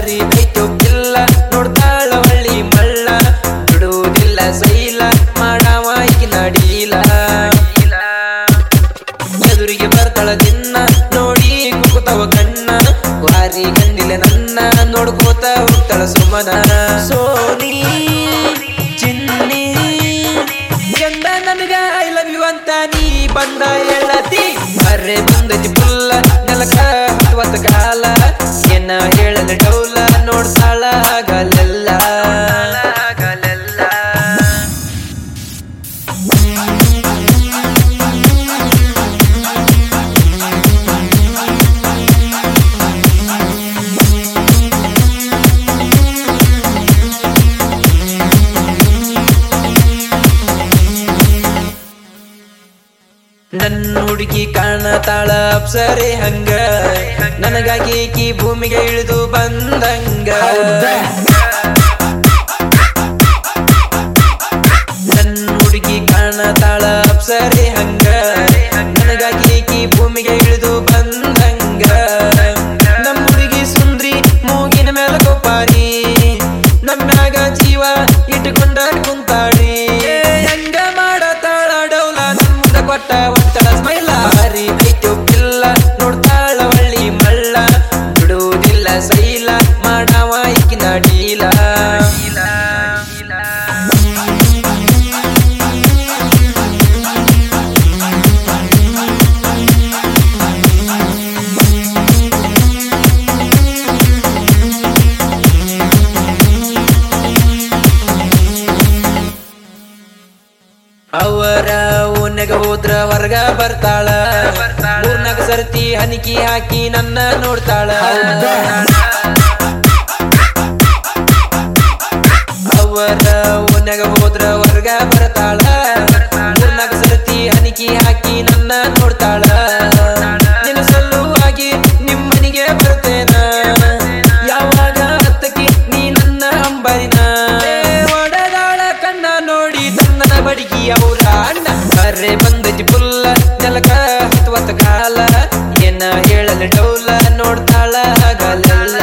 ಭಾರಿ ಐತು ಕಿಲ್ಲ ನೋಡ್ತಾಳ ಒಳ್ಳಿ ಮಳ್ಳ ಬಿಡುವುದಿಲ್ಲ ಸೈಲ ಮಾಡಾವ ಈಕಿ ನಡೀಲ ಎದುರಿಗೆ ಬರ್ತಾಳ ದಿನ್ನ ನೋಡಿ ಕುಕುತವ ಕಣ್ಣ ವಾರಿ ಗಂಡಿಲೆ ನನ್ನ ನೋಡ್ಕೋತ ಹೋಗ್ತಾಳ ಸುಮನ ಸೋನಿ ಚಿನ್ನಿ ಗಂಡ ನನಗ ಐ ಲವ್ ಯು ಅಂತ ನೀ ಬಂದ ಹೇಳತಿ ಅರೆ ಬಂದೈತಿ ಪುಲ್ಲ ನೆಲಕ ಹತ್ತುವತ್ತ ಕಾಲ ಏನ ಹೇಳಲು ಡೌಲ ನೋಡ್ತಾಳ ಆಗಲೆಲ್ಲ ಆಗಲೆಲ್ಲ ನನ್ನ ಹುಡುಗಿ ಕಾಣತಾಳ ಅಪ್ಸರೆ ಹಂಗ ನನಗಾಗಿ ಕಿ ಭೂಮಿಗೆ ಇಳಿದು ಬಂದಂಗ ನನ್ನ ಹುಡುಗಿ ಕಾಣತಾಳ ಅಪ್ಸರೆ ಹಂಗ ನನಗಾಗಿ ಕಿ ಭೂಮಿಗೆ ಇಳಿದು ಬಂದಂಗ ನಮ್ಮ ಹುಡುಗಿ ಸುಂದ್ರಿ ಮೂಗಿನ ಮೇಲೆ ಕೊಪ್ಪಾರಿ ನಮ್ಮ್ಯಾಗ ಜೀವ ಇಟ್ಟುಕೊಂಡ ಕುಂತಾಡಿ ಹಂಗ ಮಾಡತಾಳ ಡೌಲ ನಮ್ದ ಕೊಟ್ಟ ಒತ್ತಡ ಸ್ಮೈಲ ಹರಿ ಐತು ಕಿಲ್ಲ ನೋಡ್ತಾಳ ಒಳ್ಳಿ ಮಳ್ಳ ಬಿಡುವುದಿಲ್ಲ ಸೈಲ ಮಾಡವ ಈಕಿನ ಡೀಲ ಅವರ ಓನ್ಯಾಗ ಹೋದ್ರ ಹೊರಗ ಬರ್ತಾಳ ಮೂರ್ನಾಗ ಸರ್ತಿ ಹನಿಕಿ ಹಾಕಿ ನನ್ನ ನೋಡ್ತಾಳ ಅವರ ಓನ್ಯಾಗ ಹೋದ್ರ ಹೊರಗ ಬರ್ತಾಳ ಮೂರ್ನಾಗ ಸರ್ತಿ ಹನಿಕಿ ಹಾಕಿ ನನ್ನ ನೋಡ್ತಾಳ ನಿನ್ನ ಸಲುವಾಗಿ ನಿಮ್ಮನಿಗೆ ಬರ್ತೇನ ಯಾವಾಗ ಹತ್ತಕಿ ನೀ ನನ್ನ ಅಂಬರಿನ ಒಡದಾಳ ಕಣ್ಣ ನೋಡಿ ತನ್ನ ಬಡಿಗಿ ಅವರ ಅಣ್ಣ ಅರೆ ಬಂದೈತಿ ಪುಲ್ಲ ನೆಲಕ ಹತ್ತುವತ್ತ ಕಾಲ ಏನ ಹೇಳಲು ಡೌಲ ನೋಡ್ತಾಳ ಆಗಲೆಲ್ಲ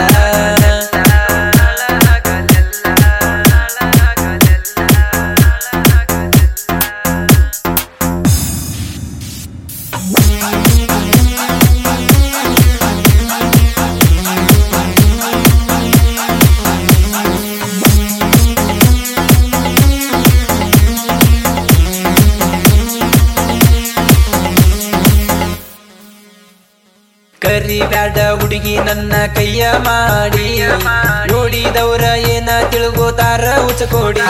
ಕರಿಬ್ಯಾಡ ಹುಡುಗಿ ನನ್ನ ಕೈಯ ಮಾಡಿ ನೋಡಿದವ್ರ ಏನ ತಿಳ್ಗೋತಾರ ಉಚಕೋಡಿ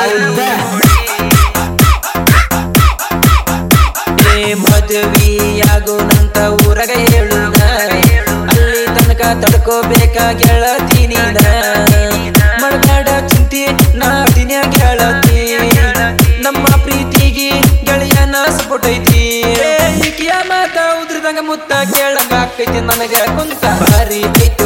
ಏ ಮದುವೆಯಾಗೋನಂತ ಊರಗ ಹೇಳುದ ಅಲ್ಲಿ ತನಕ ತಡ್ಕೋಬೇಕ ಗೆಳತಿ ನೀನ ಮಾಡಬೇಡ ಚಿಂತಿ ನಾ ದಿನ ಗೆಳತಿ ನಮ್ಮ ಪ್ರೀತಿಗೆ ಗೆಳೆಯನ ಸಪೋರ್ಟ್ ಐತಿ ಈಕಿಯ ಮಾತ ಉದ್ರದಂಗ ಮುತ್ತ ಕೇಳಂಗ ಆಕೈತಿ ನನಗ ಕುಂತ ಬಾರಿ ಐತಿ